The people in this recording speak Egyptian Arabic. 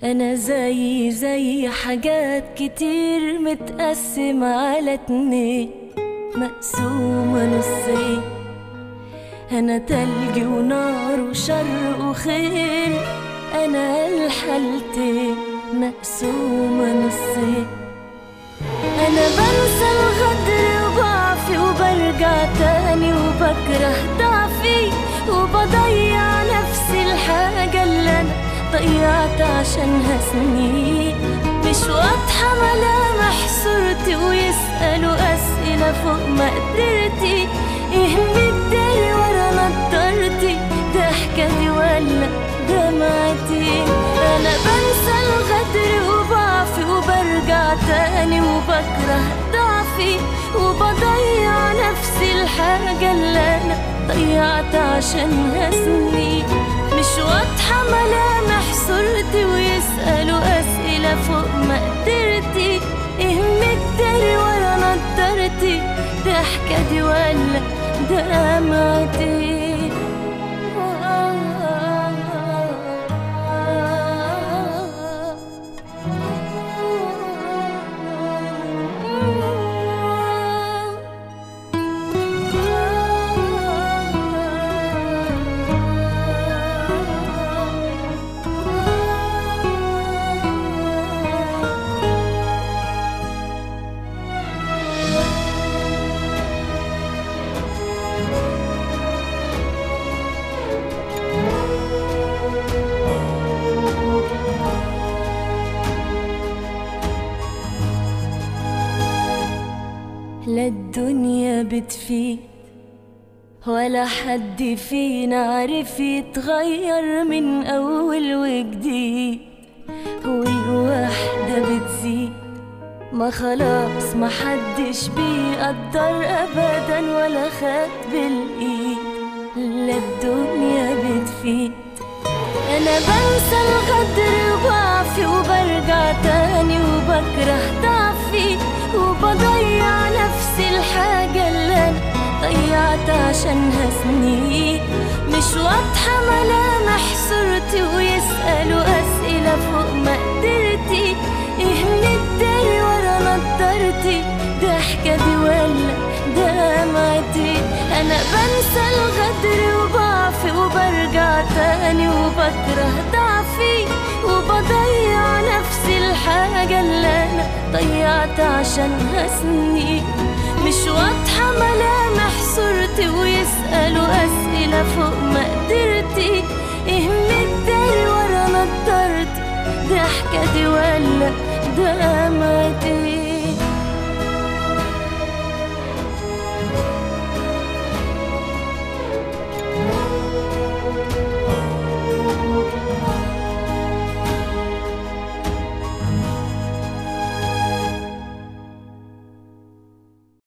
أنا زي زي حاجات كتير متقسم على اتنين مقسومة نصين أنا تلج ونار وشر وخير أنا الحالتين مقسومة نصين أنا بنسى الغدر وبعفي وبرجع تاني وبكره ضعفي وبضيع نفسي الحاجة اللي أنا ضيعت عشانها سنين مش واضحة ملامح صورتي ويسألوا أسئلة فوق مقدرتي إيه مداري ورا نضارتي ضحكتي ولا دمعتي أنا بنسى الغدر وبعفي وبرجع تاني وبكره ضعفي وبضيع نفسي الحاجة اللي أنا ضيعت عشانها سنين مش واضحة ملامح صورتي ويسألوا أسئلة فوق مقدرتي إيه مداري ورا نضارتي ضحكتي ولا دمعتي لا الدنيا بتفيد ولا حد فينا عارف يتغير من أول وجديد والوحدة بتزيد ما خلاص ما حدش بيقدر أبدا ولا خد بالإيد لا الدنيا بتفيد أنا بنسى الغدر وبعفي وبرجع تاني وبكره ضعفي وبضيع نفسي الحاجة اللي أنا ضيعت عشانها سنين مش واضحة ملامح صورتي ويسألوا أسئلة فوق مقدرتي إيه مداري ورا نضارتي ضحكتي ولا دمعتي أنا بنسى الغدر وبعفي وبرجع تاني وبكره ضعفي وبضيع نفسي الحاجة اللي أنا ضيعت عشانها سنين مش واضحة ملامح صورتي ويسألوا أسئلة فوق مقدرتي إيه مداري ورا نضارتي ضحكتي ولا دمعتي